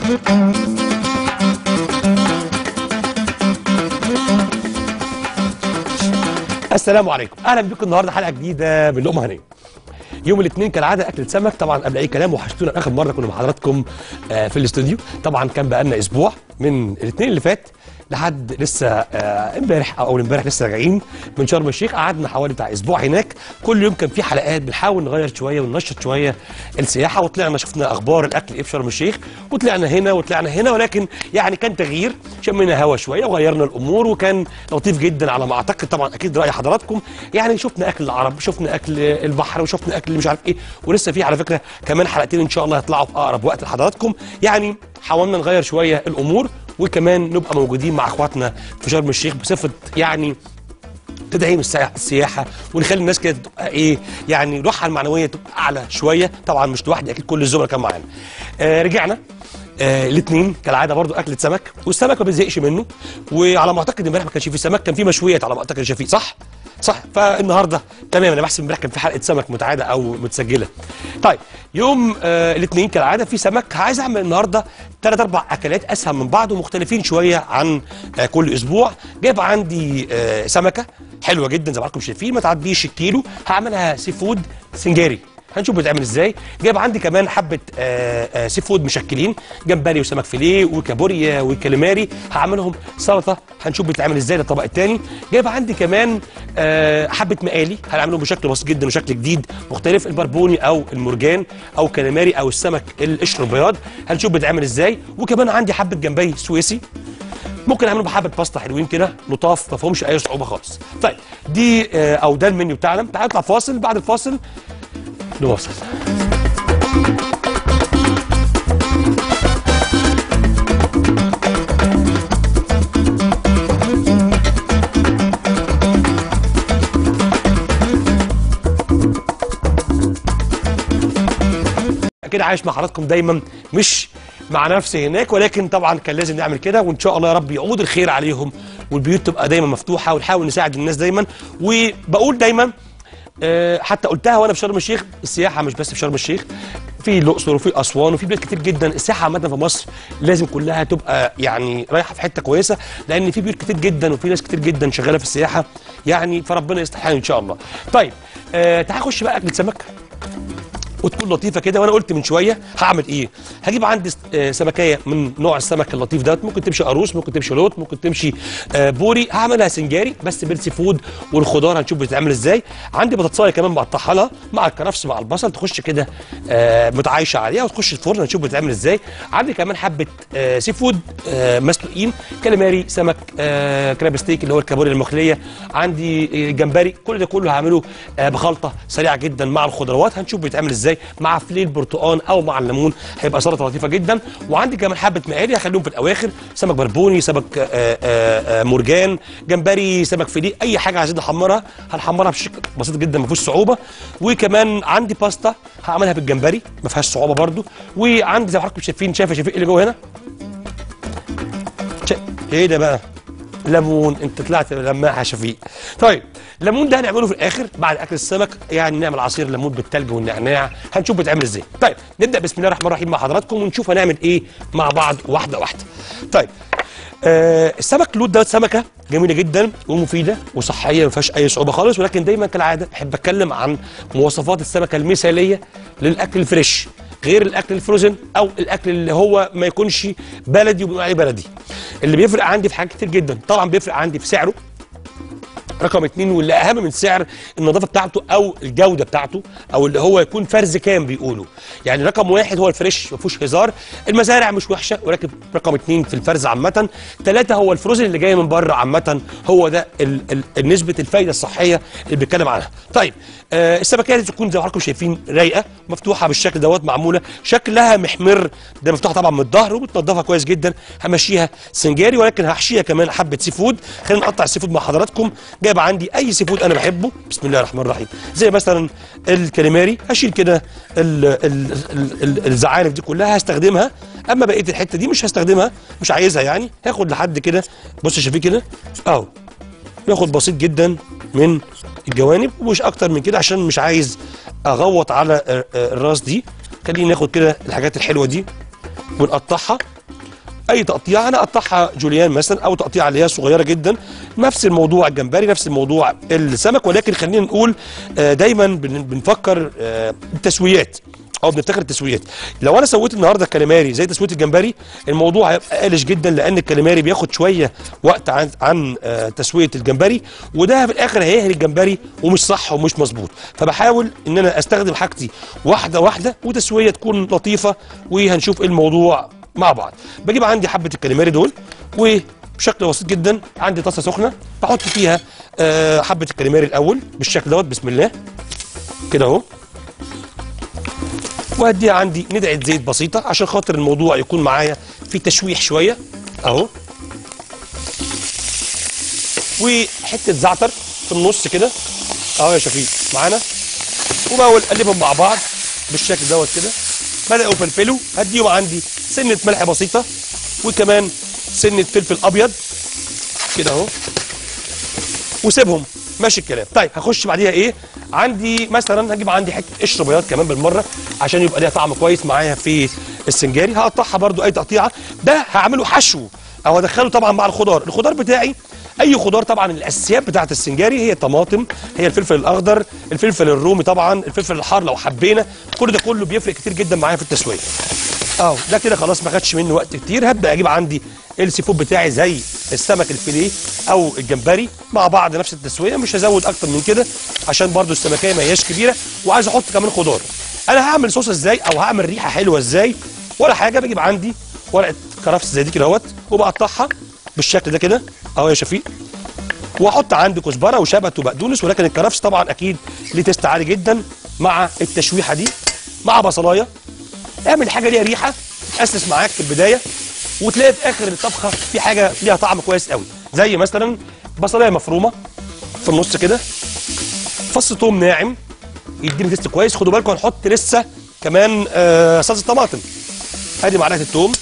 السلام عليكم اهلا بكم النهارده حلقه جديده من لقمه هنيه يوم الاثنين كالعاده اكله سمك طبعا قبل اي كلام وحشتونا اخر مره كنا مع حضراتكم آه، في الاستوديو طبعا كان بقالنا اسبوع من الاثنين اللي فات لحد لسه آه، امبارح او اول امبارح لسه راجعين من شرم الشيخ قعدنا حوالي بتاع اسبوع هناك كل يوم كان في حلقات بنحاول نغير شويه وننشط شويه السياحه وطلعنا شفنا اخبار الاكل ايه في شرم الشيخ وطلعنا هنا وطلعنا هنا ولكن يعني كان تغيير شمينا هوا شويه وغيرنا الامور وكان لطيف جدا على ما اعتقد طبعا اكيد راي حضراتكم يعني شفنا اكل العرب شفنا اكل البحر وشفنا اكل مش عارف ايه ولسه في على فكره كمان حلقتين ان شاء الله هيطلعوا في اقرب وقت لحضراتكم يعني حاولنا نغير شويه الامور وكمان نبقى موجودين مع اخواتنا في شرم الشيخ بصفه يعني تدعيم السياحه السياحه ونخلي الناس كده تبقى ايه يعني روحها المعنويه تبقى اعلى شويه طبعا مش لوحدي اكيد كل الزملاء كانوا معانا آه رجعنا آه الاثنين كالعاده برضو اكله سمك والسمك ما بيزهقش منه وعلى ما اعتقد امبارح ما كانش فيه سمك كان فيه مشويات على ما اعتقد شفيق صح صح فالنهارده تمام انا بحسب امبارح كان في حلقه سمك متعاده او متسجله طيب يوم آه الاثنين كالعاده في سمك عايز اعمل النهارده ثلاث اربع اكلات اسهل من بعض ومختلفين شويه عن آه كل اسبوع جايب عندي آه سمكه حلوه جدا زي ما حضراتكم شايفين ما تعديش الكيلو هعملها سي فود سنجاري هنشوف بتتعمل ازاي جايب عندي كمان حبه آه آه سي فود مشكلين جمبري وسمك فيليه وكابوريا وكاليماري هعملهم سلطه هنشوف بتتعمل ازاي ده الطبق الثاني جايب عندي كمان آه حبه مقالي هنعملهم بشكل بسيط جدا وشكل جديد مختلف البربوني او المرجان او كاليماري او السمك القشر البياض هنشوف بتتعمل ازاي وكمان عندي حبه جمبري سويسي ممكن اعملهم بحبه باستا حلوين كده لطاف ما فيهمش اي صعوبه خالص طيب دي آه او ده المنيو بتاعنا تعالوا نطلع فاصل بعد الفاصل نواصل كده عايش مع حضراتكم دايما مش مع نفسي هناك ولكن طبعا كان لازم نعمل كده وان شاء الله يا رب يعود الخير عليهم والبيوت تبقى دايما مفتوحه ونحاول نساعد الناس دايما وبقول دايما آه، حتى قلتها وانا في شرم الشيخ السياحه مش بس في شرم الشيخ في الاقصر وفي اسوان وفي بلاد كتير جدا السياحه عامه في مصر لازم كلها تبقى يعني رايحه في حته كويسه لان في بيوت كتير جدا وفي ناس كتير جدا شغاله في السياحه يعني فربنا يصلح حالنا ان شاء الله. طيب آه تعال نخش بقى اكله سمك وتكون لطيفه كده وانا قلت من شويه هعمل ايه هجيب عندي آه، سمكيه من نوع السمك اللطيف دوت ممكن تمشي قاروص ممكن تمشي لوط ممكن تمشي آه، بوري هعملها سنجاري بس بالسي فود والخضار هنشوف بتتعمل ازاي عندي بطاطسايه كمان بقطعها لها مع الكرفس مع البصل تخش كده آه، متعايشه عليها وتخش الفرن هنشوف بتتعمل ازاي عندي كمان حبه آه، سي فود آه، مسلوقين كاليماري سمك آه، كراب ستيك اللي هو الكابوريا المخليه عندي آه، جمبري كل ده كله هعمله آه، بخلطه سريعه جدا مع الخضروات هنشوف بيتعمل ازاي مع فليل برتقان او مع الليمون هيبقى سلطه لطيفه جدا وعندي كمان حبه مقالي هخليهم في الاواخر سمك بربوني سمك آه، آه، آه، مرجان جمبري سمك فيليه اي حاجه عايزين نحمرها هنحمرها بشكل بسيط جدا ما فيهوش صعوبه وكمان عندي باستا هعملها بالجمبري ما فيهاش صعوبه برده وعندي زي ما حضراتكم شايفين شايف شايفين اللي جوه هنا شا- ايه ده بقى ليمون انت طلعت لماح يا شفيق طيب الليمون ده هنعمله في الاخر بعد اكل السمك يعني نعمل عصير ليمون بالتلج والنعناع هنشوف بيتعمل ازاي طيب نبدا بسم الله الرحمن الرحيم مع حضراتكم ونشوف هنعمل ايه مع بعض واحده واحده طيب آه السمك لود دوت سمكه جميله جدا ومفيده وصحيه ما فيهاش اي صعوبه خالص ولكن دايما كالعاده بحب اتكلم عن مواصفات السمكه المثاليه للاكل الفريش غير الاكل الفروزن او الاكل اللي هو ما يكونش بلدي وبنقول عليه بلدي اللي بيفرق عندي في حاجات كتير جدا طبعا بيفرق عندي في سعره رقم اتنين واللي اهم من سعر النظافه بتاعته او الجوده بتاعته او اللي هو يكون فرز كام بيقولوا يعني رقم واحد هو الفريش ما فيهوش هزار المزارع مش وحشه ولكن رقم اتنين في الفرز عامه ثلاثه هو الفروزن اللي جاي من بره عامه هو ده ال ال نسبه الفايده الصحيه اللي بيتكلم عنها طيب آه السمكيه دي تكون زي ما حضراتكم شايفين رايقه مفتوحه بالشكل دوت معموله شكلها محمر ده مفتوحه طبعا من الظهر وبتنضفها كويس جدا همشيها سنجاري ولكن هحشيها كمان حبه سي فود خلينا نقطع السي فود مع حضراتكم جايب عندي اي سي فود انا بحبه بسم الله الرحمن الرحيم زي مثلا الكاليماري هشيل كده ال- ال- ال- ال- الزعانف دي كلها هستخدمها اما بقيه الحته دي مش هستخدمها مش عايزها يعني هاخد لحد كده بص يا شفيق كده اهو ياخد بسيط جدا من الجوانب ومش اكتر من كده عشان مش عايز اغوط على آه، آه، الراس دي خلينا ناخد كده الحاجات الحلوه دي ونقطعها اي تقطيع انا اقطعها جوليان مثلا او تقطيعه اللي هي صغيره جدا نفس الموضوع الجمبري نفس الموضوع السمك ولكن خلينا نقول آه، دايما بن- بنفكر آه، التسويات او بنفتكر التسويات لو انا سويت النهارده الكاليماري زي تسويه الجمبري الموضوع هيبقى قالش جدا لان الكاليماري بياخد شويه وقت عن عن آه، تسويه الجمبري وده في الاخر هيهري الجمبري ومش صح ومش مظبوط فبحاول ان انا استخدم حاجتي واحده واحده وتسويه تكون لطيفه وهنشوف ايه الموضوع مع بعض بجيب عندي حبه الكاليماري دول وبشكل بسيط جدا عندي طاسه سخنه بحط فيها آه، حبه الكاليماري الاول بالشكل دوت بسم الله كده اهو وهديها عندي ندعه زيت بسيطه عشان خاطر الموضوع يكون معايا في تشويح شويه اهو وحته زعتر في النص كده اهو يا شفيق معانا وبحاول اقلبهم مع بعض بالشكل دوت كده بداوا فلفلوا هديهم عندي سنه ملح بسيطه وكمان سنه فلفل ابيض كده اهو وسيبهم ماشي الكلام طيب هخش بعديها ايه عندي مثلا هجيب عندي حته قشر بياض كمان بالمره عشان يبقى ليها طعم كويس معايا في السنجاري هقطعها برده اي تقطيعه ده هعمله حشو او هدخله طبعا مع الخضار الخضار بتاعي اي خضار طبعا الاساسيات بتاعه السنجاري هي الطماطم هي الفلفل الاخضر الفلفل الرومي طبعا الفلفل الحار لو حبينا كل ده كله بيفرق كتير جدا معايا في التسويه اهو ده كده خلاص ما خدش مني وقت كتير هبدا اجيب عندي السي فود بتاعي زي السمك الفيليه او الجمبري مع بعض نفس التسويه مش هزود اكتر من كده عشان برضو السمكيه ما هياش كبيره وعايز احط كمان خضار انا هعمل صوص ازاي او هعمل ريحه حلوه ازاي ولا حاجه بجيب عندي ورقه كرفس زي دي كده اهوت وبقطعها بالشكل ده كده اهو يا شفيق واحط عندي كزبره وشبت وبقدونس ولكن الكرفس طبعا اكيد ليه تيست عالي جدا مع التشويحه دي مع بصلايه اعمل حاجه ليها ريحه تاسس معاك في البدايه وتلاقي في اخر الطبخه في حاجه ليها طعم كويس قوي زي مثلا بصلايه مفرومه في النص كده فص ثوم ناعم يديني تيست كويس خدوا بالكم هنحط لسه كمان آه صلصه طماطم ادي معلقه الثوم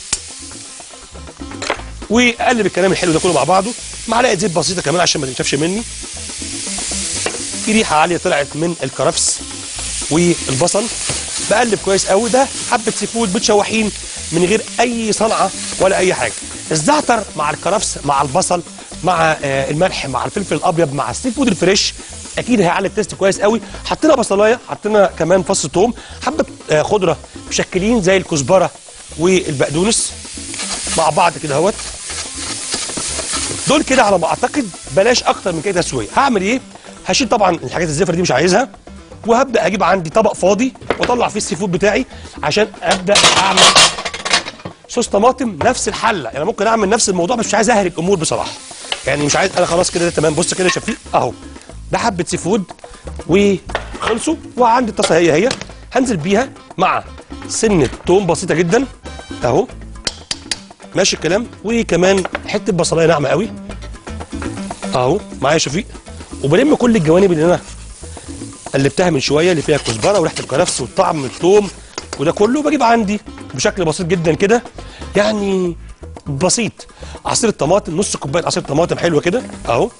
واقلب الكلام الحلو ده كله مع بعضه معلقه زيت بسيطه كمان عشان ما تنشفش مني في ريحه عاليه طلعت من الكرفس والبصل بقلب كويس قوي ده حبه سي فود متشوحين من غير اي صنعه ولا اي حاجه الزعتر مع الكرفس مع البصل مع آه، الملح مع الفلفل الابيض مع السي فود الفريش اكيد هيعلي التيست كويس قوي حطينا بصلايه حطينا كمان فص ثوم حبه آه، خضره مشكلين زي الكزبره والبقدونس مع بعض كده اهوت دول كده على ما اعتقد بلاش اكتر من كده تسويه هعمل ايه هشيل طبعا الحاجات الزفر دي مش عايزها وهبدا اجيب عندي طبق فاضي واطلع فيه السي فود بتاعي عشان ابدا اعمل صوص طماطم نفس الحله يعني ممكن اعمل نفس الموضوع بس مش عايز اهري الامور بصراحه يعني مش عايز انا خلاص كده تمام بص كده يا شفيق اهو ده حبه سي فود وخلصوا وعندي الطاسه هي هي هنزل بيها مع سنه توم بسيطه جدا اهو ماشي الكلام وكمان حته بصلايه ناعمه قوي اهو معايا شفيق وبلم كل الجوانب اللي انا قلبتها من شويه اللي فيها كزبره وريحه الكرفس والطعم الثوم وده كله بجيب عندي بشكل بسيط جدا كده يعني بسيط عصير الطماطم نص كوبايه عصير طماطم حلوه كده اهو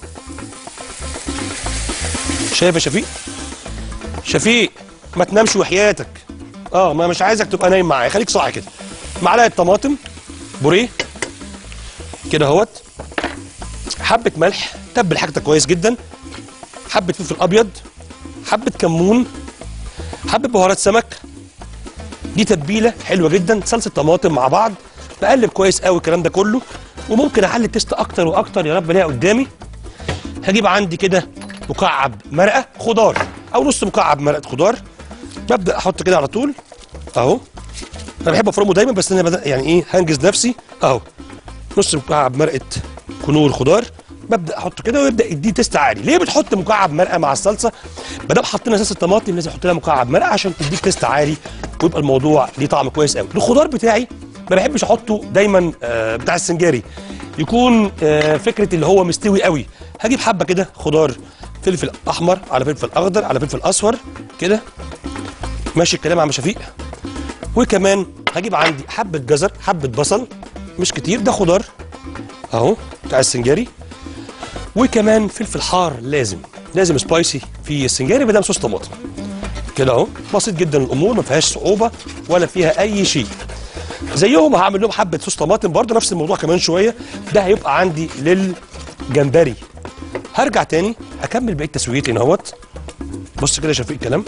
شايف يا شفيق شفيق ما تنامش وحياتك اه ما مش عايزك تبقى نايم معايا خليك صاحي كده معلقه طماطم بوريه كده اهوت حبه ملح تبل حاجتك كويس جدا حبه فلفل ابيض حبه كمون حبه بهارات سمك دي تتبيله حلوه جدا صلصه طماطم مع بعض بقلب كويس قوي الكلام ده كله وممكن اعلي التيست اكتر واكتر يا رب الاقيها قدامي هجيب عندي كده مكعب مرقه خضار او نص مكعب مرقه خضار ببدا احط كده على طول اهو انا بحب افرمه دايما بس انا بدأ يعني ايه هنجز نفسي اهو نص مكعب مرقه كنور خضار ببدا احط كده ويبدا يديه تيست عالي ليه بتحط مكعب مرقه مع الصلصه ما دام حطينا صلصه طماطم لازم احط لها مكعب مرقه عشان تديك تيست عالي ويبقى الموضوع ليه طعم كويس قوي الخضار بتاعي ما بحبش احطه دايما آه بتاع السنجاري يكون آه فكره اللي هو مستوي قوي هجيب حبه كده خضار فلفل احمر على فلفل اخضر على فلفل اصفر كده ماشي الكلام يا عم شفيق وكمان هجيب عندي حبه جزر حبه بصل مش كتير ده خضار اهو بتاع السنجاري وكمان فلفل حار لازم لازم سبايسي في السنجاري بدل صوص طماطم كده اهو بسيط جدا الامور ما فيهاش صعوبه ولا فيها اي شيء زيهم هعمل لهم حبه صوص طماطم برضه نفس الموضوع كمان شويه ده هيبقى عندي للجمبري هرجع تاني اكمل بقيه تسويتي اهوت بص كده يا شفيق الكلام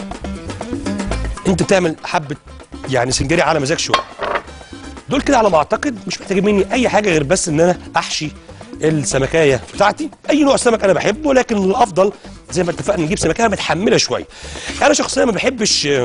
انت بتعمل حبه يعني سنجاري على مزاج شويه دول كده على ما اعتقد مش محتاجين مني اي حاجه غير بس ان انا احشي السمكايه بتاعتي اي نوع سمك انا بحبه لكن الافضل زي ما اتفقنا نجيب سمكايه متحمله شويه انا شخصيا ما بحبش آه،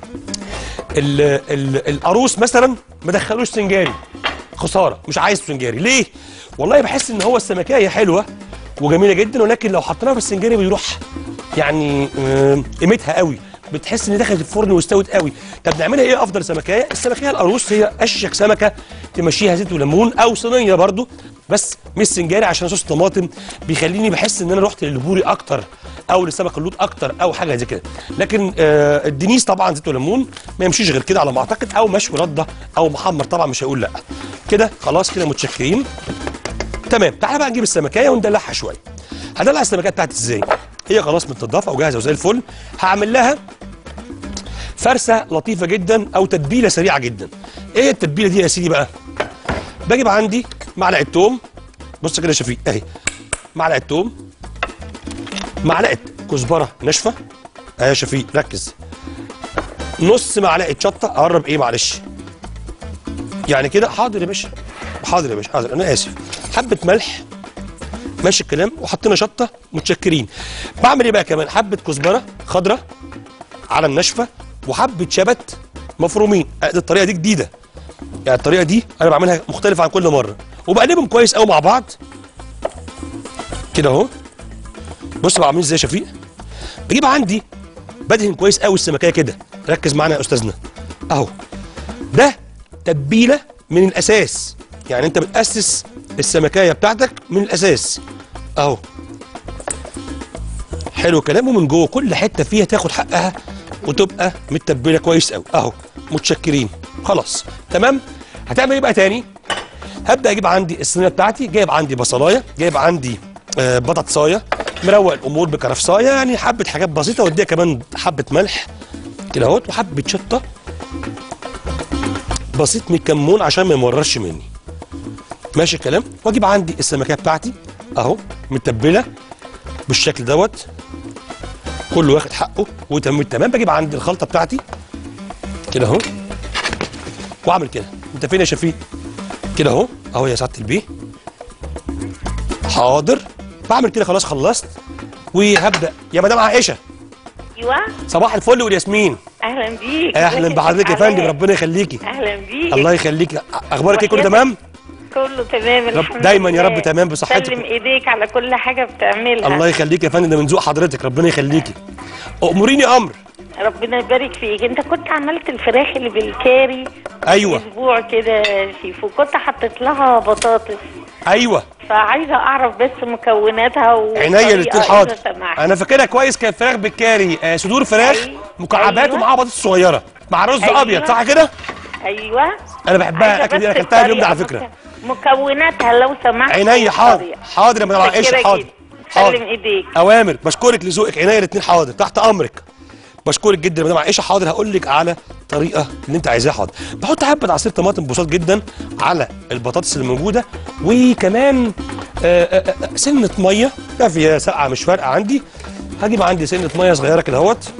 ال ال القاروص مثلا ما دخلوش سنجاري خساره مش عايز سنجاري ليه والله بحس ان هو السمكايه حلوه وجميله جدا ولكن لو حطيناها في السنجاري بيروح يعني آه، قيمتها قوي بتحس ان دخلت الفرن واستوت قوي طب نعملها ايه افضل سمكايه السمكايه القاروص هي اشيك سمكه تمشيها زيت وليمون او صينيه برضو بس مش سنجاري عشان صوص طماطم بيخليني بحس ان انا رحت للبوري اكتر او لسمك اللوط اكتر او حاجه زي كده لكن آه الدنيس طبعا زيت وليمون ما يمشيش غير كده على ما اعتقد او مشوي رده او محمر طبعا مش هيقول لا كده خلاص كده متشكرين تمام تعالى بقى نجيب السمكايه وندلعها شويه هدلع السمكيه بتاعتي ازاي هي خلاص متنضفه وجاهزه وزي الفل هعمل لها فرسه لطيفه جدا او تتبيله سريعه جدا ايه التتبيله دي يا سيدي بقى بجيب عندي معلقه توم بص كده يا شفيق اهي معلقه توم معلقه كزبره ناشفه اهي يا شفيق ركز نص معلقه شطه اقرب ايه معلش يعني كده حاضر يا باشا حاضر يا باشا حاضر انا اسف حبه ملح ماشي الكلام وحطينا شطه متشكرين بعمل ايه بقى كمان حبه كزبره خضراء على الناشفه وحبه شبت مفرومين آه، دي الطريقه دي جديده يعني الطريقه دي انا بعملها مختلفه عن كل مره وبقلبهم كويس قوي مع بعض كده اهو بص بقى عاملين ازاي يا شفيق بجيب عندي بدهن كويس قوي السمكيه كده ركز معانا يا استاذنا اهو ده تتبيله من الاساس يعني انت بتاسس السمكيه بتاعتك من الاساس اهو حلو كلامه من جوه كل حته فيها تاخد حقها وتبقى متبله كويس قوي اهو متشكرين خلاص تمام هتعمل ايه بقى تاني هبدا اجيب عندي الصينيه بتاعتي جايب عندي بصلايه جايب عندي آه بطاطسايه مروق الامور بكرفسايه يعني حبه حاجات بسيطه واديها كمان حبه ملح كده اهوت وحبه شطه بسيط من الكمون عشان ما يمررش مني ماشي الكلام واجيب عندي السمكيه بتاعتي اهو متبله بالشكل دوت كله واخد حقه وتمام تمام بجيب عندي الخلطه بتاعتي كده اهو واعمل كده انت فين يا شفيق كده اهو اهو يا سعاده البيه حاضر بعمل كده خلاص خلصت وهبدا يا مدام عائشه ايوه صباح الفل والياسمين اهلا بيك اهلا ازيك بحضرتك يا علاء؟ فندم ربنا يخليكي اهلا بيك الله يخليكي اخبارك ايه كله وحياتك تمام كله تمام رب- الحمد دايما يا لله. رب تمام بصحتك. سلم ايديك على كل حاجه بتعملها الله يخليكي يا فندم ده من ذوق حضرتك ربنا يخليكي اموريني امر ربنا يبارك فيك انت كنت عملت الفراخ اللي بالكاري ايوه اسبوع كده يا شيف وكنت حطيت لها بطاطس ايوه فعايزه اعرف بس مكوناتها عينيا والطريقة الاثنين إذا حاضر سمحت. انا فاكرها كويس كانت فراخ بالكاري آه صدور فراخ أيوة. مكعبات أيوة. ومعاها بطاطس صغيره مع رز أيوة. ابيض صح كده ايوه انا بحبها عايزة الاكل دي بس انا اكلتها اليوم ده على الطريقة. فكره مكوناتها لو سمحت عينيا حاضر والطريقة. حاضر يا مدام عائشه متشكرة حاضر جدا. سلم حاضر ايديك اوامر بشكرك لذوقك عينيا الاثنين حاضر تحت امرك بشكرك جدا يا مدام عائشه حاضر هقول لك على طريقه اللي انت عايزاها حاضر بحط حبه عصير طماطم بسيط جدا على البطاطس اللي موجوده وكمان آه، آه، آه، سنه ميه كافيه ساقعه مش فارقه عندي هجيب عندي سنه ميه صغيره كده اهوت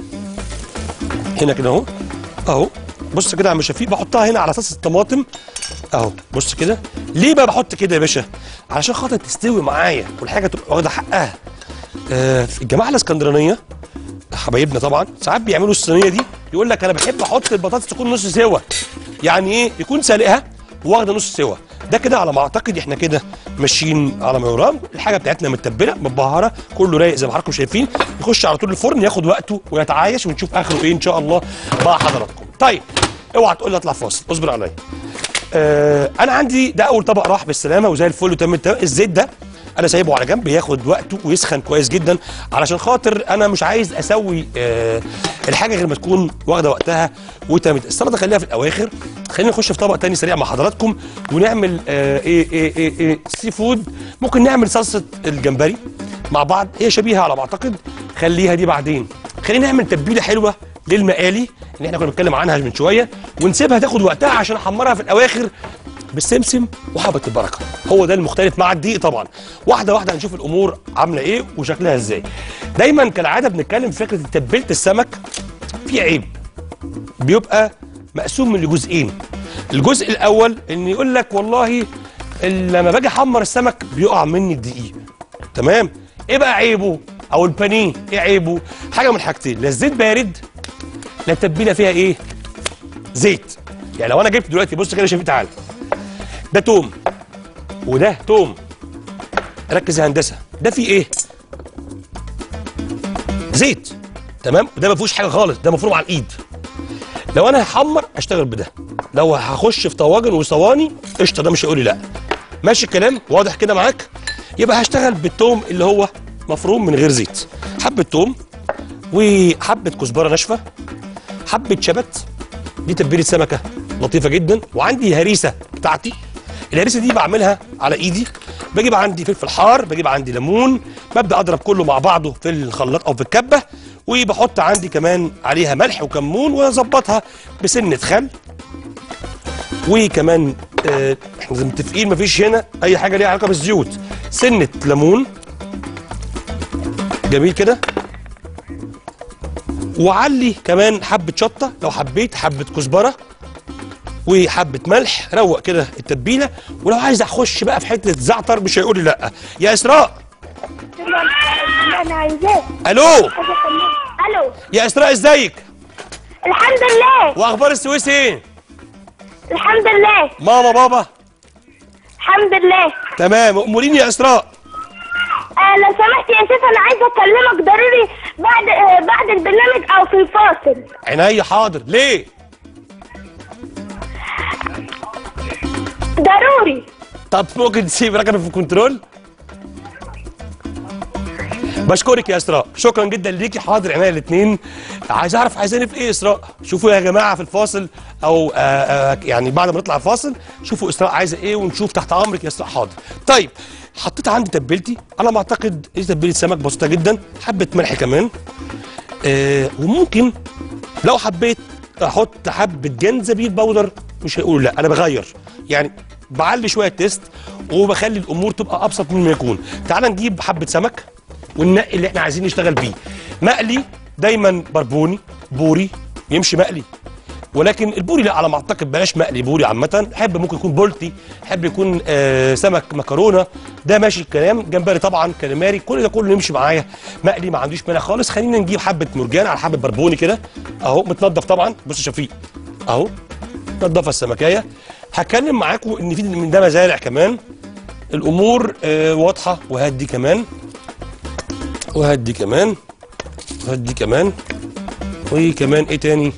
هنا كده اهو اهو بص كده يا عم شفيق بحطها هنا على اساس الطماطم اهو بص كده ليه بقى بحط كده يا باشا علشان خاطر تستوي معايا والحاجه تبقى واخده حقها آه في الجماعه الاسكندرانيه حبايبنا طبعا ساعات بيعملوا الصينيه دي يقول لك انا بحب احط البطاطس تكون نص سوا يعني ايه يكون سالقها واخده نص سوا ده كده على ما اعتقد احنا كده ماشيين على ما يرام الحاجه بتاعتنا متبله متبهره كله رايق زي ما حضراتكم شايفين يخش على طول الفرن ياخد وقته ويتعايش ونشوف اخره ايه ان شاء الله مع حضراتكم طيب اوعى تقول لي اطلع فاصل اصبر عليا آه انا عندي ده اول طبق راح بالسلامه وزي الفل وتم التمام الزيت ده انا سايبه على جنب ياخد وقته ويسخن كويس جدا علشان خاطر انا مش عايز اسوي آه الحاجه غير ما تكون واخده وقتها وتمت السلطه خليها في الاواخر خلينا نخش في طبق تاني سريع مع حضراتكم ونعمل آه ايه ايه ايه, إيه سي فود ممكن نعمل صلصه الجمبري مع بعض هي شبيهه على ما اعتقد خليها دي بعدين خلينا نعمل تتبيله حلوه للمقالي اللي احنا كنا بنتكلم عنها من شويه ونسيبها تاخد وقتها عشان احمرها في الاواخر بالسمسم وحبه البركه هو ده المختلف مع الدقيق طبعا واحده واحده هنشوف الامور عامله ايه وشكلها ازاي دايما كالعاده بنتكلم في فكره تتبيله السمك في عيب بيبقى مقسوم من لجزئين الجزء الاول ان يقول لك والله ال- لما باجي احمر السمك بيقع مني الدقيق تمام ايه بقى عيبه او البانيه ايه عيبه حاجه من حاجتين لا الزيت بارد لا التتبيله فيها ايه زيت يعني لو انا جبت دلوقتي بص كده يا شفيق تعالى ده توم وده توم ركز يا هندسه ده فيه ايه زيت تمام وده ما فيهوش حاجه خالص ده مفروم على الايد لو انا هحمر اشتغل بده لو هخش في طواجن وصواني قشطه ده مش هيقول لي لا ماشي الكلام واضح كده معاك يبقى هشتغل بالثوم اللي هو مفروم من غير زيت حبه ثوم وحبه كزبره ناشفه حبه شبت دي تتبيله سمكه لطيفه جدا وعندي هريسه بتاعتي الهريسه دي بعملها على ايدي بجيب عندي فلفل حار بجيب عندي ليمون ببدا اضرب كله مع بعضه في الخلاط او في الكبه وبحط عندي كمان عليها ملح وكمون واظبطها بسنه خل وكمان آه، احنا زي متفقين مفيش هنا اي حاجه ليها علاقه بالزيوت سنه ليمون جميل كده وعلي كمان حبه شطه لو حبيت حبه كزبره وحبه ملح روق كده التتبيله ولو عايز اخش بقى في حته زعتر مش هيقول لي لا يا اسراء انا عايزاه الو الو يا اسراء ازيك الحمد لله واخبار السويس ايه الحمد لله ماما بابا الحمد لله تمام اموريني يا اسراء آه لو سمحت يا شيخ انا عايزه اكلمك ضروري بعد آه بعد البرنامج او في الفاصل عينيا حاضر ليه ضروري طب ممكن تسيب رقمي في الكنترول بشكرك يا اسراء شكرا جدا ليكي حاضر عينيا الاثنين عايز اعرف عايزاني في ايه يا اسراء شوفوا يا جماعه في الفاصل او آآ آآ يعني بعد ما نطلع الفاصل شوفوا اسراء عايزه ايه ونشوف تحت امرك يا اسراء حاضر طيب حطيت عندي تتبيلتي على ما اعتقد ايه تتبيله سمك بسيطه جدا حبه ملح كمان آه وممكن لو حبيت احط حبه جنزبيل بودر مش هيقولوا لا انا بغير يعني بعلي شويه تيست وبخلي الامور تبقى ابسط مما يكون تعال نجيب حبه سمك وننقي اللي احنا عايزين نشتغل بيه مقلي دايما بربوني بوري يمشي مقلي ولكن البوري لا على ما اعتقد بلاش مقلي بوري عامه احب ممكن يكون بولتي احب يكون آه سمك مكرونه ده ماشي الكلام جمبري طبعا كاليماري كل ده كله يمشي معايا مقلي ما عندوش مانع خالص خلينا نجيب حبه مرجان على حبه بربوني كده اهو متنضف طبعا بص يا شفيق اهو نضف السمكايه هتكلم معاكم ان في من ده مزارع كمان الامور آه واضحه وهدي كمان وهدي كمان وهدي كمان وكمان ايه تاني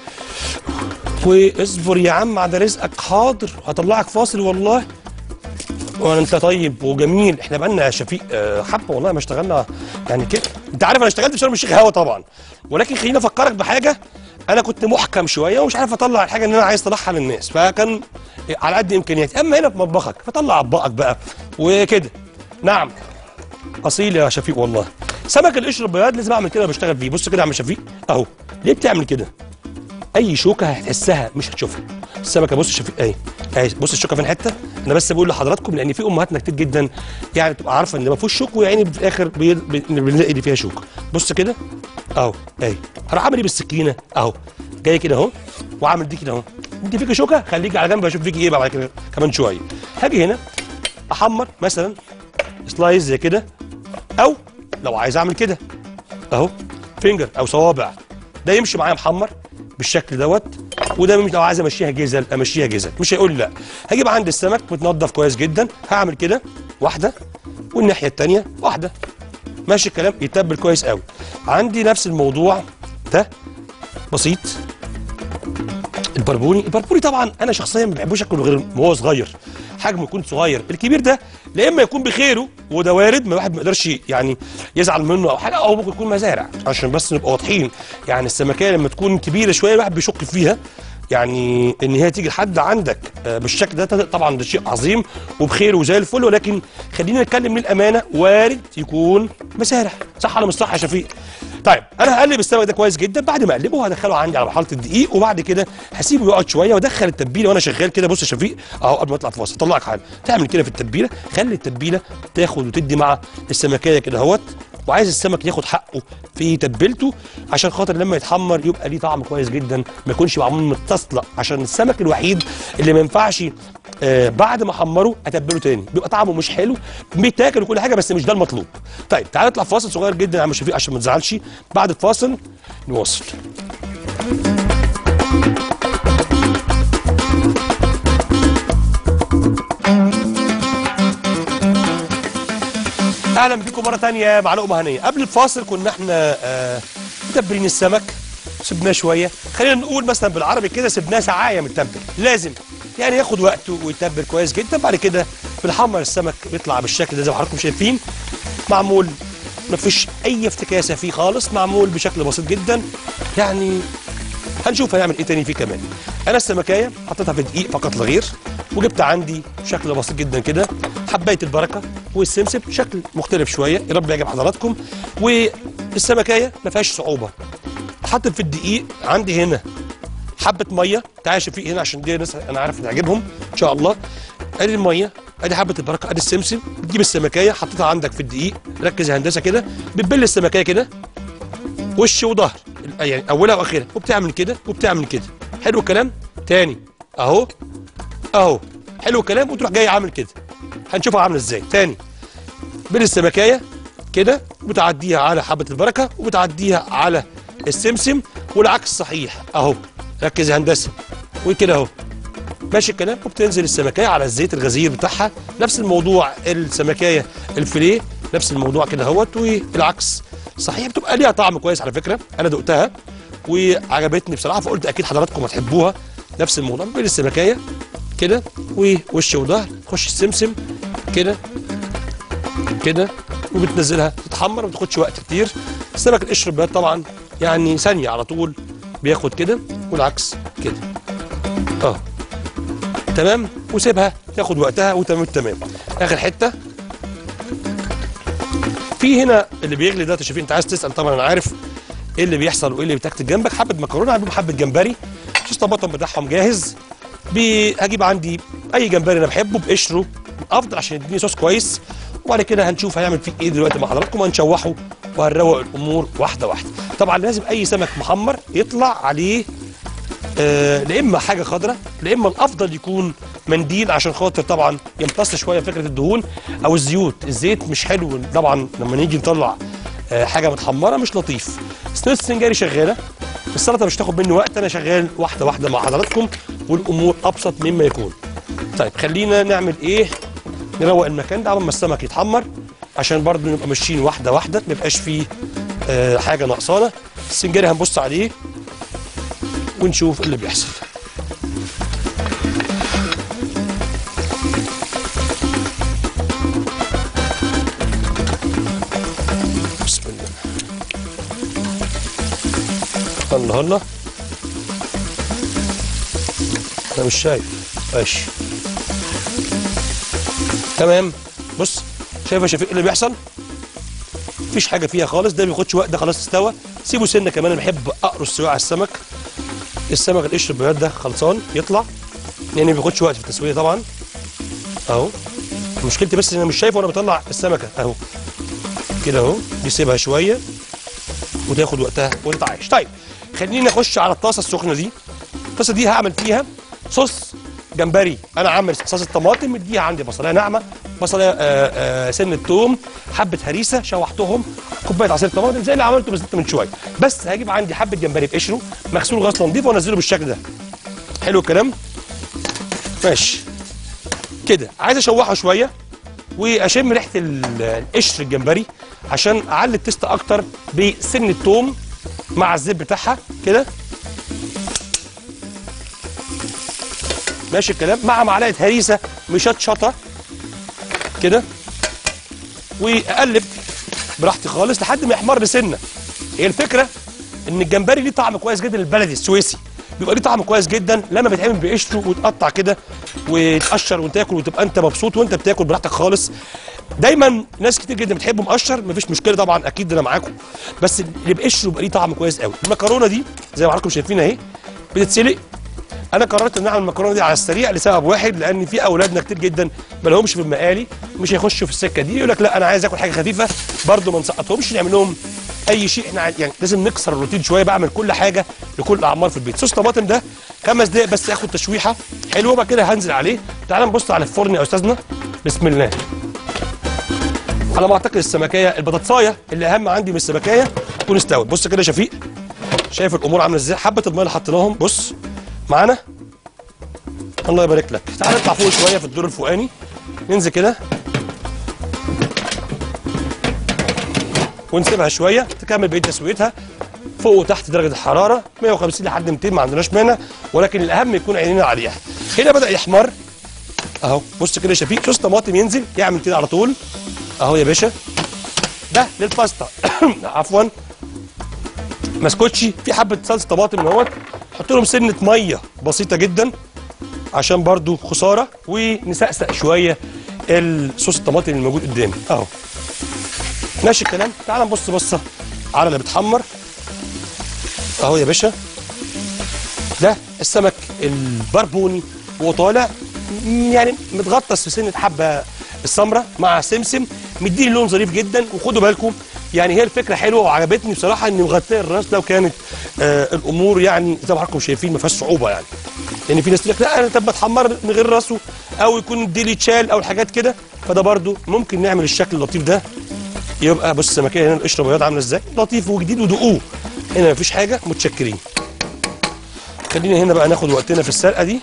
واصبر يا عم على رزقك حاضر هطلعك فاصل والله وانا انت طيب وجميل احنا بقالنا يا شفيق آه، حبه والله ما اشتغلنا يعني كده انت عارف انا اشتغلت في شرم الشيخ هوا طبعا ولكن خليني افكرك بحاجه انا كنت محكم شويه ومش عارف اطلع الحاجه اللي انا عايز اطلعها للناس فكان على قد امكانياتي اما هنا في مطبخك فطلع اطباقك بقى وكده نعم اصيل يا شفيق والله سمك القشر البياض لازم اعمل كده بشتغل فيه بص كده يا عم شفيق اهو ليه بتعمل كده اي شوكه هتحسها مش هتشوفها السمكه بص شوف اهي اهي بص الشوكه فين حته انا بس بقول لحضراتكم لان في امهاتنا كتير جدا يعني تبقى عارفه ان ما فيهوش شوك ويعني في الاخر بي- بي- بنلاقي اللي فيها شوك بص كده اهو اهي هروح اعمل ايه بالسكينه اهو جاي كده اهو وعامل دي كده اهو انت فيكي شوكه خليكي على جنب اشوف فيكي ايه بقى بعد كده كمان شويه هاجي هنا احمر مثلا سلايز زي كده او لو عايز اعمل كده اهو فينجر او صوابع ده يمشي معايا محمر بالشكل دوت وده مش لو عايز امشيها جزل امشيها جزل مش هيقول لي لا هجيب عند السمك متنضف كويس جدا هعمل كده واحده والناحيه الثانيه واحده ماشي الكلام يتبل كويس قوي عندي نفس الموضوع ده بسيط البربوني البربوني طبعا انا شخصيا ما بحبوش اكله غير وهو صغير حجمه يكون صغير الكبير ده لا اما يكون بخيره وده وارد ما الواحد ما يقدرش يعني يزعل منه او حاجه او ممكن يكون مزارع عشان بس نبقى واضحين يعني السمكيه لما تكون كبيره شويه الواحد بيشك فيها يعني ان هي تيجي لحد عندك آه، بالشكل ده طبعا ده شيء عظيم وبخير وزي الفل ولكن خلينا نتكلم للامانه وارد يكون مزارع صح ولا مش صح يا شفيق طيب انا هقلب السمك ده كويس جدا بعد ما اقلبه هدخله عندي على مرحله الدقيق وبعد كده هسيبه يقعد شويه وادخل التتبيله وانا شغال كده بص يا شفيق اهو قبل ما اطلع الفاصل طلعك حاجه تعمل كده في التتبيله خلي التتبيله تاخد وتدي مع السمكيه كده اهوت وعايز السمك ياخد حقه في تتبيلته عشان خاطر لما يتحمر يبقى ليه طعم كويس جدا ما يكونش معمول متصلق عشان السمك الوحيد اللي ما ينفعش آه بعد ما احمره اتبله تاني بيبقى طعمه مش حلو بيتاكل وكل حاجه بس مش ده المطلوب طيب تعالى نطلع فاصل صغير جدا يا عم شفيق عشان ما تزعلش بعد الفاصل نواصل اهلا بيكم مره تانية مع لقمه هنيه قبل الفاصل كنا احنا آه متبلين السمك سبناه شويه خلينا نقول مثلا بالعربي كده سبناه ساعه متبل لازم يعني ياخد وقته ويتبل كويس جدا بعد كده بنحمر السمك بيطلع بالشكل ده زي ما حضراتكم شايفين معمول مفيش اي افتكاسه فيه خالص معمول بشكل بسيط جدا يعني هنشوف هنعمل ايه تاني فيه كمان انا السمكايه حطيتها في دقيق فقط لا غير وجبت عندي شكل بسيط جدا كده حبايه البركه والسمسم شكل مختلف شويه يا رب يعجب حضراتكم والسمكايه ما فيهاش صعوبه حاطط في الدقيق عندي هنا حبه ميه تعالى شفيق هنا عشان دي ناس انا عارف تعجبهم ان شاء الله ادي الميه ادي حبه البركه ادي السمسم تجيب السمكايه حطيتها عندك في الدقيق ركز يا هندسه كده بتبل السمكايه كده وش وظهر يعني اولها واخرها وبتعمل كده وبتعمل كده حلو الكلام تاني اهو اهو حلو الكلام وتروح جاي عامل كده هنشوفها عامله ازاي تاني بين السمكايه كده وبتعديها على حبه البركه وبتعديها على السمسم والعكس صحيح اهو ركز يا هندسه وكده اهو ماشي الكلام وبتنزل السمكايه على الزيت الغزير بتاعها نفس الموضوع السمكايه الفيليه نفس الموضوع كده اهوت والعكس صحيح بتبقى ليها طعم كويس على فكره انا دقتها وعجبتني بصراحه فقلت اكيد حضراتكم هتحبوها نفس الموضوع بين السمكايه كده ووش وظهر تخش السمسم كده كده وبتنزلها تتحمر ما بتاخدش وقت كتير السمك القشر البياض طبعا يعني ثانيه على طول بياخد كده والعكس كده اه تمام وسيبها تاخد وقتها وتمام التمام اخر حته في هنا اللي بيغلي ده تشوفين انت عايز تسال طبعا انا عارف ايه اللي بيحصل وايه اللي بتكتب جنبك حبه مكرونه هجيب حبه جمبري صوص طماطم بتاعهم جاهز بي- هجيب عندي اي جمبري انا بحبه بقشره افضل عشان يديني صوص كويس وبعد كده هنشوف هنعمل فيه ايه دلوقتي مع حضراتكم هنشوحه وهنروق الامور واحده واحده طبعا لازم اي سمك محمر يطلع عليه آه، لا اما حاجه خضراء لا اما الافضل يكون منديل عشان خاطر طبعا يمتص شويه فكره الدهون او الزيوت الزيت مش حلو طبعا لما نيجي نطلع آه، حاجه متحمره مش لطيف صينيه السنجاري شغاله السلطه مش تاخد مني وقت انا شغال واحده واحده مع حضراتكم والامور ابسط مما يكون طيب خلينا نعمل ايه نروق المكان ده قبل ما السمك يتحمر عشان برضه نبقى ماشيين واحده واحده ما يبقاش فيه آه، حاجه ناقصانا السنجاري هنبص عليه ونشوف اللي بيحصل بسم الله الله الله انا مش شايف ماشي تمام بص شايف يا شفيق اللي بيحصل مفيش حاجه فيها خالص ده ما بياخدش وقت ده خلاص استوى سيبه سنه كمان انا بحب اقرص سواء على السمك السمك القشر البياض ده خلصان يطلع يعني ما بياخدش وقت في التسويه طبعا اهو مشكلتي بس ان انا مش شايفه وانا بطلع السمكه اهو كده اهو بيسيبها شويه وتاخد وقتها وتتعايش طيب خلينا نخش على الطاسه السخنه دي الطاسه دي هعمل فيها صوص جمبري انا عامل صوص الطماطم مديها عندي بصلايه ناعمه بصلايه آه آه سن الثوم حبه هريسه شوحتهم كوبايه عصير طماطم زي اللي عملته بالظبط من شويه بس هجيب عندي حبه جمبري بقشره مغسول غسله نظيفه وانزله بالشكل ده حلو الكلام ماشي كده عايز اشوحه شويه واشم ريحه ال- القشر الجمبري عشان اعلي التست اكتر بسن الثوم مع الزيت بتاعها كده ماشي الكلام مع معلقه هريسه مشطشطه كده واقلب براحتي خالص لحد ما يحمر سنه هي الفكره ان الجمبري ليه طعم كويس جدا البلدي السويسي بيبقى ليه طعم كويس جدا لما بيتعمل بقشره ويتقطع كده ويتقشر وتاكل وتبقى انت مبسوط وانت بتاكل براحتك خالص دايما ناس كتير جدا بتحبه مقشر مفيش مشكله طبعا اكيد انا معاكم بس اللي بقشره بيبقى ليه طعم كويس قوي المكرونه دي زي ما حضراتكم شايفين اهي بتتسلق انا قررت ان اعمل المكرونه دي على السريع لسبب واحد لان في اولادنا كتير جدا ما لهمش في المقالي مش هيخشوا في السكه دي يقول لك لا انا عايز اكل حاجه خفيفه برده ما نسقطهمش نعمل لهم اي شيء احنا عايز- يعني لازم نكسر الروتين شويه بعمل كل حاجه لكل الاعمار في البيت صوص طماطم ده خمس دقايق بس ياخد تشويحه حلوه بعد كده هنزل عليه تعال نبص على الفرن يا استاذنا بسم الله على ما اعتقد السمكيه البطاطسايه اللي اهم عندي من السمكيه تكون استوت بص كده يا شفيق شايف الامور عامله ازاي حبه الميه اللي حطيناهم بص معانا الله يبارك لك تعال نطلع فوق شويه في الدور الفوقاني ننزل كده ونسيبها شويه تكمل بقيه تسويتها فوق وتحت درجه الحراره 150 لحد 200 ما عندناش مانع ولكن الاهم يكون عينينا عليها هنا بدا يحمر اهو بص كده يا شفيق صوص طماطم ينزل يعمل كده على طول اهو يا باشا ده للباستا عفوا ماسكوتشي في حبه صلصه طماطم اهوت حط لهم سنه ميه بسيطه جدا عشان برضو خساره ونسقسق شويه الصوص الطماطم اللي موجود قدامي اهو ماشي الكلام تعال نبص بصه على اللي بتحمر اهو يا باشا ده السمك البربوني وهو طالع م- يعني متغطس في سنه حبه السمره مع سمسم مديني لون ظريف جدا وخدوا بالكم يعني هي الفكره حلوه وعجبتني بصراحه ان مغطيه الراس لو كانت آه الامور يعني زي ما حضراتكم شايفين ما فيهاش صعوبه يعني لان في ناس تقول لك لا انا طب ما اتحمر من غير راسه او يكون الديل يتشال او الحاجات كده فده برضو ممكن نعمل الشكل اللطيف ده يبقى بص السمكيه هنا القشره بياض عامله ازاي لطيف وجديد ودقوه هنا مفيش حاجه متشكرين خلينا هنا بقى ناخد وقتنا في السلقه دي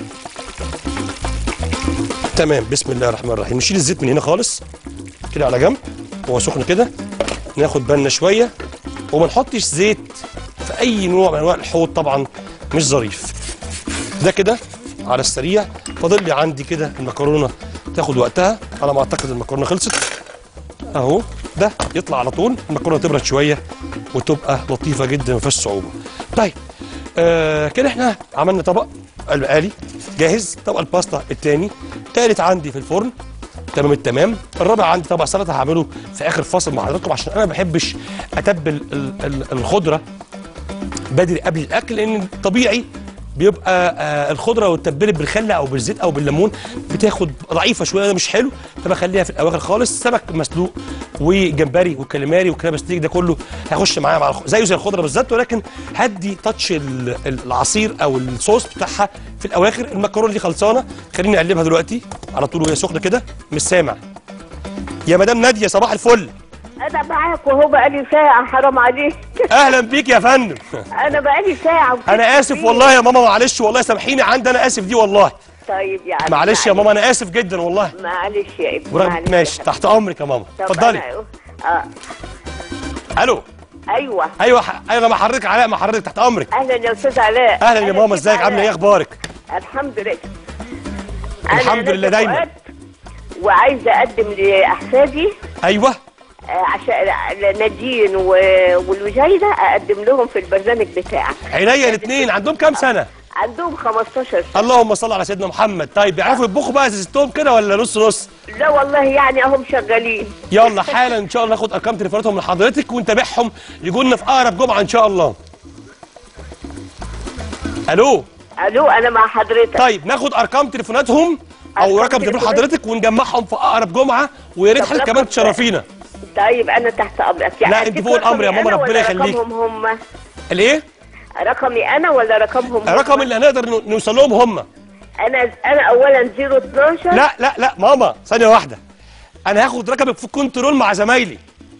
تمام بسم الله الرحمن الرحيم نشيل الزيت من هنا خالص كده على جنب وهو سخن كده ناخد بالنا شويه وما نحطش زيت في اي نوع من انواع الحوض طبعا مش ظريف ده كده على السريع فاضل لي عندي كده المكرونه تاخد وقتها على ما اعتقد المكرونه خلصت اهو ده يطلع على طول المكرونه تبرد شويه وتبقى لطيفه جدا ما فيهاش صعوبه طيب آه كده احنا عملنا طبق المقالي جاهز طبق الباستا الثاني ثالث عندي في الفرن تمام التمام الرابع عندي طبق سلطه هعمله في اخر فاصل مع حضراتكم عشان انا ما بحبش اتبل ال- ال- الخضره بدري قبل الاكل لان طبيعي بيبقى آه الخضره والتبلت بالخل او بالزيت او بالليمون بتاخد ضعيفه شويه ده مش حلو فبخليها في الاواخر خالص سمك مسلوق وجمبري وكاليماري وكراب ستيك ده كله هيخش معايا مع الخ... زيه زي الخضره بالظبط ولكن هدي تاتش ال- ال- العصير او الصوص بتاعها في الاواخر المكرونه دي خلصانه خليني اقلبها دلوقتي على طول وهي سخنه كده مش سامع يا مدام ناديه صباح الفل انا معاك وهو بقالي ساعة حرام عليك اهلا بيك يا فندم انا بقالي ساعة وكنت انا اسف فيه. والله يا ماما معلش والله سامحيني عندي انا اسف دي والله طيب يا عم معلش يا ماما انا اسف جدا والله معلش يا ابني ورغم معلش ماشي يا تحت امرك يا ماما طب اتفضلي أنا- اه الو ايوه ايوه ح- ايوه مع حضرتك علاء مع حضرتك تحت امرك اهلا يا استاذ علاء اهلا يا أنا ماما كيف ازيك عامله ايه علاء؟ اخبارك الحمد لله الحمد أنا لله نادية دايما. فؤاد وعايزه اقدم لاحفادي ايوه آه، عشان نادين و- والوجيده اقدم لهم في البرنامج بتاعك عينيا الاثنين عندهم كام سنه عندهم 15 سنه اللهم صل على سيدنا محمد طيب بيعرفوا يطبخوا بقى زي ستهم كده ولا نص نص لا والله يعني اهم شغالين يلا حالا ان شاء الله ناخد ارقام تليفوناتهم من حضرتك ونتابعهم يجوا لنا في اقرب جمعه ان شاء الله الو الو انا مع حضرتك طيب ناخد ارقام تليفوناتهم او أرقام رقم تليفون تليفونات؟ حضرتك ونجمعهم في اقرب جمعه ويا ريت طب حضرتك رقم- كمان تشرفينا طيب انا تحت امرك يعني لا، أنت أديك فوق الأمر يا رقمي ماما، أنا ربنا ولا يخليك. رقمهم هم الايه رقمي انا ولا رقمهم هم؟ الرقم اللي هنقدر نو- نوصل لهم هم انا انا اولا 012 لا لا لا ماما ثانيه واحده انا هاخد رقمك في الكنترول مع زمايلي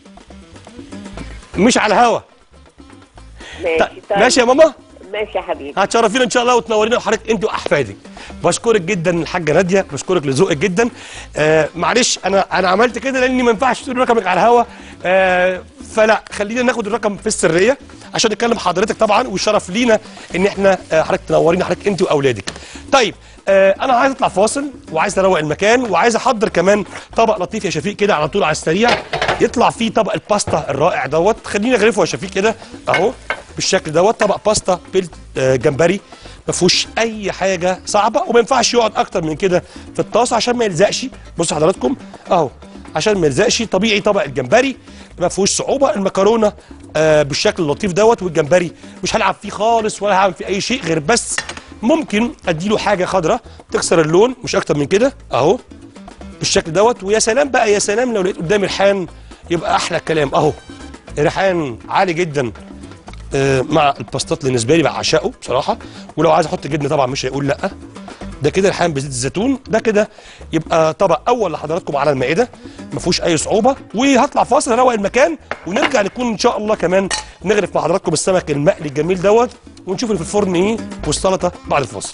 مش على الهوا ماشي طيب ماشي يا ماما ماشي يا حبيبي هتشرفينا ان شاء الله وتنورينا وحضرتك انت واحفادك بشكرك جدا الحاجه ناديه بشكرك لذوقك جدا آه معلش انا انا عملت كده لاني ما ينفعش تقول رقمك على الهوا آه فلا خلينا ناخد الرقم في السريه عشان نتكلم حضرتك طبعا والشرف لينا ان احنا آه حضرتك تنورينا حضرتك انت واولادك طيب آه انا عايز اطلع فاصل وعايز اروق المكان وعايز احضر كمان طبق لطيف يا شفيق كده على طول على السريع يطلع فيه طبق الباستا الرائع دوت خلينا نغرفه يا شفيق كده اهو بالشكل دوت طبق باستا بالجمبري ما فيهوش اي حاجه صعبه وما ينفعش يقعد اكتر من كده في الطاسه عشان ما يلزقش بصوا حضراتكم اهو عشان ما يلزقش طبيعي طبق الجمبري ما فيهوش صعوبه المكرونه آه بالشكل اللطيف دوت والجمبري مش هلعب فيه خالص ولا هعمل فيه اي شيء غير بس ممكن اديله حاجه خضراء تكسر اللون مش اكتر من كده اهو بالشكل دوت ويا سلام بقى يا سلام لو لقيت قدامي ريحان يبقى احلى الكلام اهو ريحان عالي جدا آه، مع الباستات اللي بالنسبه لي بعشقه بصراحه ولو عايز احط جبنه طبعا مش هيقول لا ده كده ريحان بزيت الزيتون ده كده يبقى طبق اول لحضراتكم على المائده ما فيهوش اي صعوبه وهطلع فاصل اروق المكان ونرجع نكون ان شاء الله كمان نغرف مع حضراتكم السمك المقلي الجميل دوت ونشوف اللي في الفرن ايه والسلطه بعد الفاصل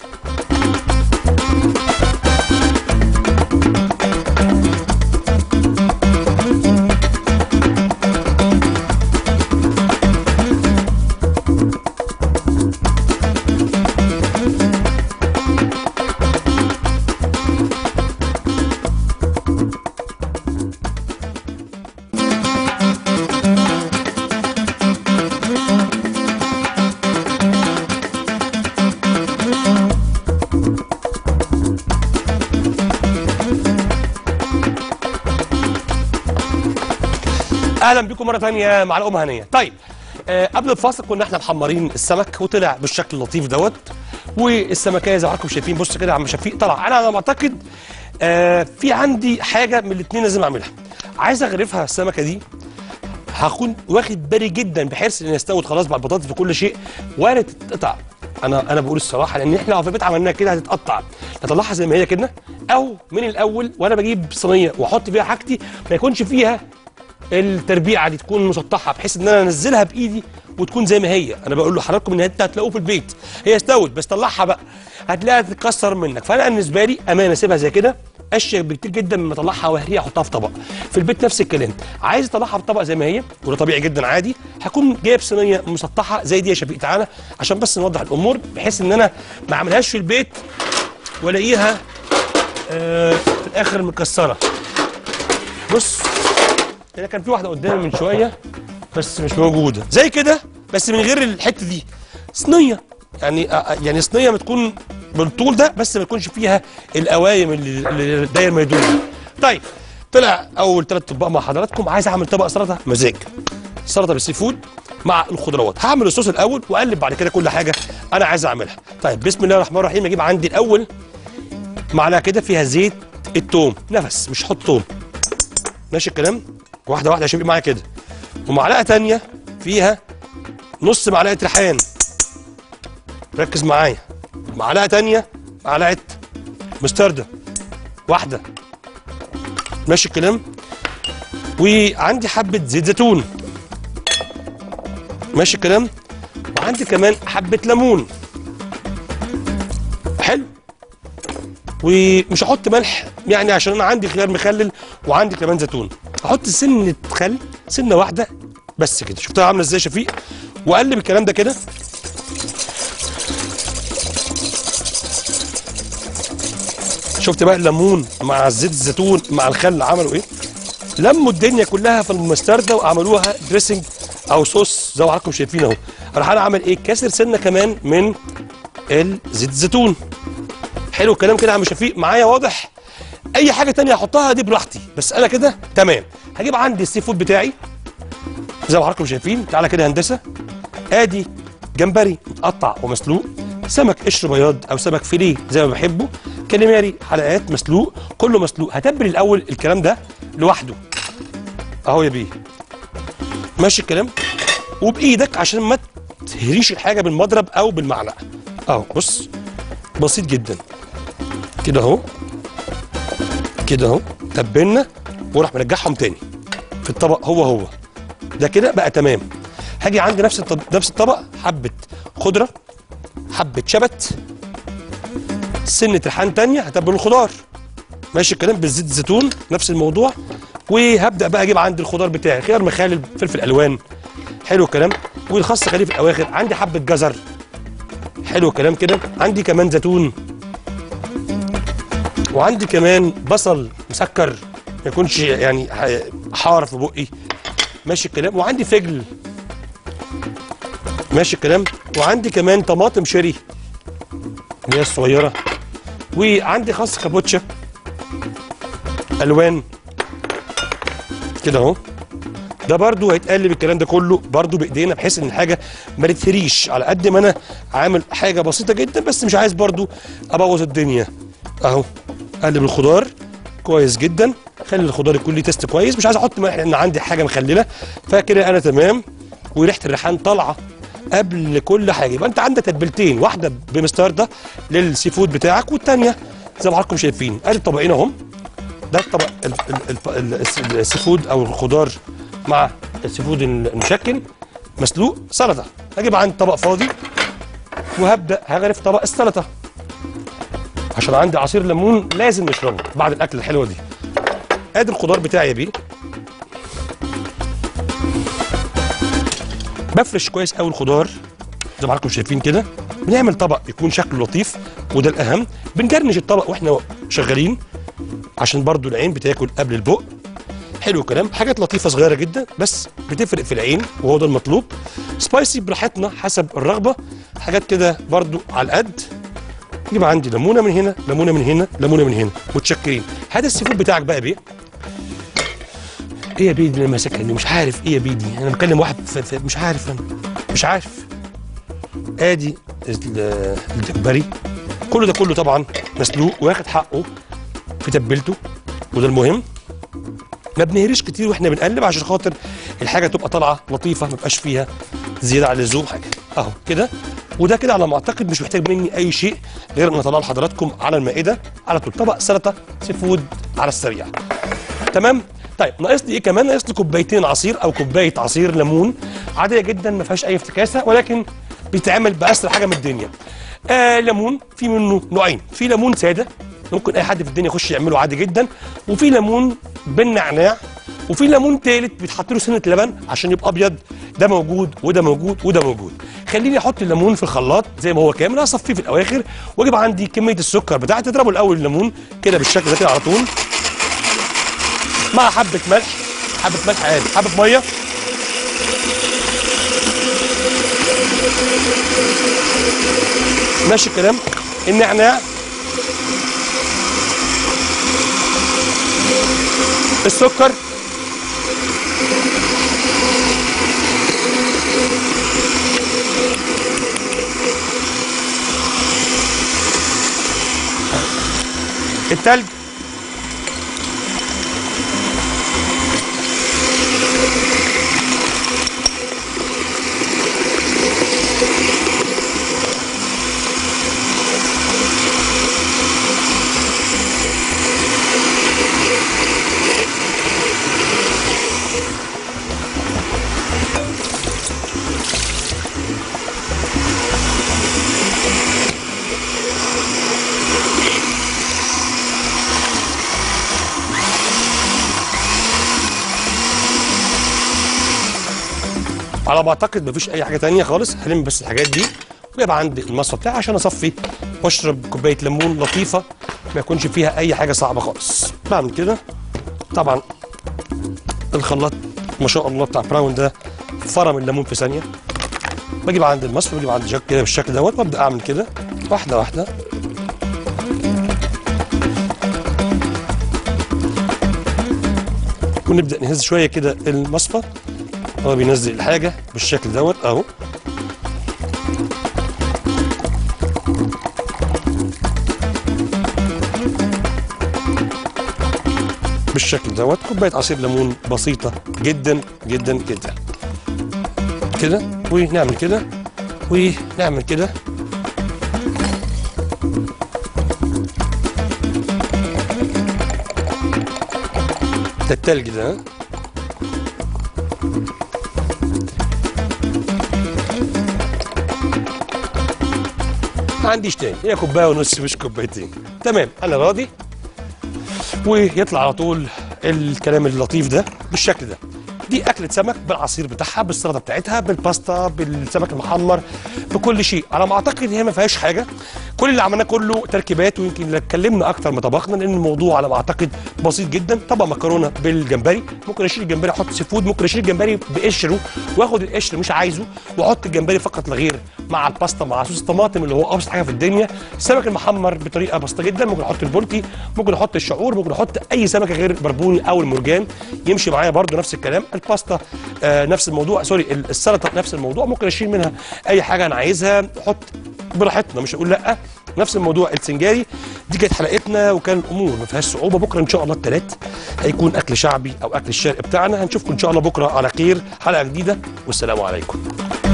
اهلا بكم مره ثانيه مع الام هنيه طيب آه قبل الفاصل كنا احنا محمرين السمك وطلع بالشكل اللطيف دوت والسمكيه زي ما حضراتكم شايفين بص كده يا عم شفيق طلع انا على ما اعتقد آه في عندي حاجه من الاثنين لازم اعملها عايز اغرفها السمكه دي هكون واخد بالي جدا بحرص ان يستوت خلاص مع البطاطس وكل شيء وارد تتقطع انا انا بقول الصراحه لان احنا لو في البيت عملناها كده هتتقطع نطلعها زي ما هي كده او من الاول وانا بجيب صينيه واحط فيها حاجتي ما يكونش فيها التربيعه دي تكون مسطحه بحيث ان انا انزلها بايدي وتكون زي ما هي انا بقول لحضراتكم ان انت هتلاقوه في البيت هي استوت بس طلعها بقى هتلاقيها تتكسر منك فانا بالنسبه لي امانه اسيبها زي كده اشيك بكتير جدا مما اطلعها وهريها احطها في طبق في البيت نفس الكلام عايز اطلعها في طبق زي ما هي وده طبيعي جدا عادي هكون جايب صينيه مسطحه زي دي يا شفيق تعالى عشان بس نوضح الامور بحيث ان انا ما اعملهاش في البيت والاقيها آه في الاخر مكسره بص هنا كان في واحده قدامي من شويه بس مش موجوده زي كده بس من غير الحته دي صينيه يعني آه، يعني صينيه بتكون بالطول ده بس ما يكونش فيها القوايم اللي اللي داير ما يدور طيب طلع اول ثلاث اطباق مع حضراتكم عايز اعمل طبق سلطه مزاج سلطه بالسي فود مع الخضروات هعمل الصوص الاول واقلب بعد كده كل حاجه انا عايز اعملها طيب بسم الله الرحمن الرحيم اجيب عندي الاول معلقه كده فيها زيت التوم نفس مش حط توم ماشي الكلام واحده واحده عشان يبقى معايا كده ومعلقه تانية فيها نص معلقه ريحان ركز معايا معلقه تانية معلقه مستردة واحده ماشي الكلام وعندي حبه زيت زيتون ماشي الكلام وعندي كمان حبه ليمون حلو ومش هحط ملح يعني عشان انا عندي خيار مخلل وعندي كمان زيتون احط سنه خل سنه واحده بس كده شفتها عامله ازاي يا شفيق واقلب الكلام ده كده شفت بقى الليمون مع زيت الزيتون مع الخل عملوا ايه لموا الدنيا كلها في المستردة وعملوها دريسنج او صوص زي ما حضراتكم شايفين اهو راح انا اعمل ايه كاسر سنه كمان من الزيت الزيتون حلو الكلام كده يا عم شفيق معايا واضح اي حاجه تانية احطها دي براحتي بس انا كده تمام هجيب عندي السي فود بتاعي زي ما حضراتكم شايفين تعالى كده يا هندسه ادي جمبري متقطع ومسلوق سمك قشر بياض او سمك فيليه زي ما بحبه كاليماري حلقات مسلوق كله مسلوق هتبل الاول الكلام ده لوحده اهو يا بيه ماشي الكلام وبايدك عشان ما تهريش الحاجه بالمضرب او بالمعلقه اهو بص بسيط جدا كده اهو كده اهو تبلنا وراح مرجعهم تاني في الطبق هو هو ده كده بقى تمام هاجي عندي نفس الطبق نفس الطبق حبه خضره حبه شبت سنه ريحان تانية هتبل الخضار ماشي الكلام بالزيت الزيتون نفس الموضوع وهبدا بقى اجيب عندي الخضار بتاعي خيار مخلل فلفل الوان حلو الكلام والخس خليه في الاواخر عندي حبه جزر حلو الكلام كده عندي كمان زيتون وعندي كمان بصل مسكر ما يكونش يعني حار في بقي ماشي الكلام وعندي فجل ماشي الكلام وعندي كمان طماطم شيري اللي هي الصغيره وعندي خس كابوتشا الوان كده اهو ده برضو هيتقلب الكلام ده كله برضو بايدينا بحيث ان الحاجه ما تتهريش على قد ما انا عامل حاجه بسيطه جدا بس مش عايز برضو ابوظ الدنيا اهو قلب الخضار كويس جدا خلي الخضار يكون ليه تيست كويس مش عايز احط ملح لان عندي حاجه مخلله فكده انا تمام وريحه الريحان طالعه قبل كل حاجه يبقى انت عندك تتبيلتين واحده بمستردة للسي فود بتاعك والثانيه زي ما حضراتكم شايفين ادي الطبقين اهم ده الطبق ال- ال- ال- ال- السي فود او الخضار مع السي فود المشكل مسلوق سلطه هجيب عندي طبق فاضي وهبدا هغرف طبق السلطه عشان عندي عصير ليمون لازم نشربه بعد الاكل الحلوه دي ادي الخضار بتاعي يا بيه بفرش كويس قوي الخضار زي ما حضراتكم شايفين كده بنعمل طبق يكون شكله لطيف وده الاهم بنجرنش الطبق واحنا شغالين عشان برضو العين بتاكل قبل البق حلو الكلام حاجات لطيفه صغيره جدا بس بتفرق في العين وهو ده المطلوب سبايسي براحتنا حسب الرغبه حاجات كده برضو على القد يبقى عندي ليمونه من هنا ليمونه من هنا ليمونه من هنا متشكرين هذا السي فود بتاعك بقى بيه ايه يا بيه اللي ماسكها دي مش عارف ايه يا بيه دي انا بكلم واحد في في مش عارف انا مش عارف ادي ال- الجمبري كل ده كله طبعا مسلوق واخد حقه في تتبيلته وده المهم ما بنهريش كتير واحنا بنقلب عشان خاطر الحاجه تبقى طالعه لطيفه ما يبقاش فيها زياده عن اللزوم حاجه اهو كده وده كده على ما اعتقد مش محتاج مني اي شيء غير ان اطلع لحضراتكم على المائده على طول طبق سلطه سي فود على السريع تمام طيب ناقص لي ايه كمان ناقص لي كوبايتين عصير او كوبايه عصير ليمون عاديه جدا ما فيهاش اي افتكاسه ولكن بيتعمل باسرع حاجه من الدنيا آه ليمون في منه نوعين في ليمون ساده ممكن اي حد في الدنيا يخش يعمله عادي جدا وفي ليمون بالنعناع وفي ليمون تالت بيتحط له سنه لبن عشان يبقى ابيض ده موجود وده موجود وده موجود خليني احط الليمون في الخلاط زي ما هو كامل اصفيه في الاواخر واجيب عندي كميه السكر بتاعتي اضربه الاول الليمون كده بالشكل ده كده على طول مع حبه ملح حبه ملح عادي حبه ميه ماشي الكلام النعناع السكر التلج على ما اعتقد مفيش اي حاجه تانية خالص هلم بس الحاجات دي ويبقى عندي المصفى بتاعي عشان اصفي واشرب كوبايه ليمون لطيفه ما يكونش فيها اي حاجه صعبه خالص بعمل كده طبعا الخلاط ما شاء الله بتاع براون ده فرم الليمون في ثانيه بجيب عند المصفى بجيب عند جاك كده بالشكل دوت وابدا اعمل كده واحده واحده ونبدا نهز شويه كده المصفى هو بينزل الحاجه بالشكل دوت اهو بالشكل دوت كوبايه عصير ليمون بسيطه جدا جدا جدا كده ونعمل كده ونعمل كده ده التلج ده ها؟ ما عنديش تاني هي كوبايه ونص مش كوبايتين تمام انا راضي ويطلع على طول الكلام اللطيف ده بالشكل ده دي اكله سمك بالعصير بتاعها بالسلطه بتاعتها بالباستا بالسمك المحمر بكل شيء على ما اعتقد هي ما فيهاش حاجه كل اللي عملناه كله تركيبات ويمكن اللي اتكلمنا اكتر ما طبخنا لان الموضوع على ما اعتقد بسيط جدا طبق مكرونه بالجمبري ممكن اشيل الجمبري احط سي فود ممكن اشيل الجمبري بقشره واخد القشر مش عايزه واحط الجمبري فقط لا غير مع الباستا مع صوص الطماطم اللي هو ابسط حاجه في الدنيا السمك المحمر بطريقه بسيطه جدا ممكن احط البولتي ممكن احط الشعور ممكن احط اي سمكه غير البربوني او المرجان يمشي معايا برده نفس الكلام الباستا آه نفس الموضوع سوري السلطه نفس الموضوع ممكن اشيل منها اي حاجه انا عايزها احط براحتنا مش هقول لا نفس الموضوع السنجاري دي كانت حلقتنا وكان الامور ما فيهاش صعوبه بكره ان شاء الله الثلاث هيكون اكل شعبي او اكل الشرق بتاعنا هنشوفكم ان شاء الله بكره على خير حلقه جديده والسلام عليكم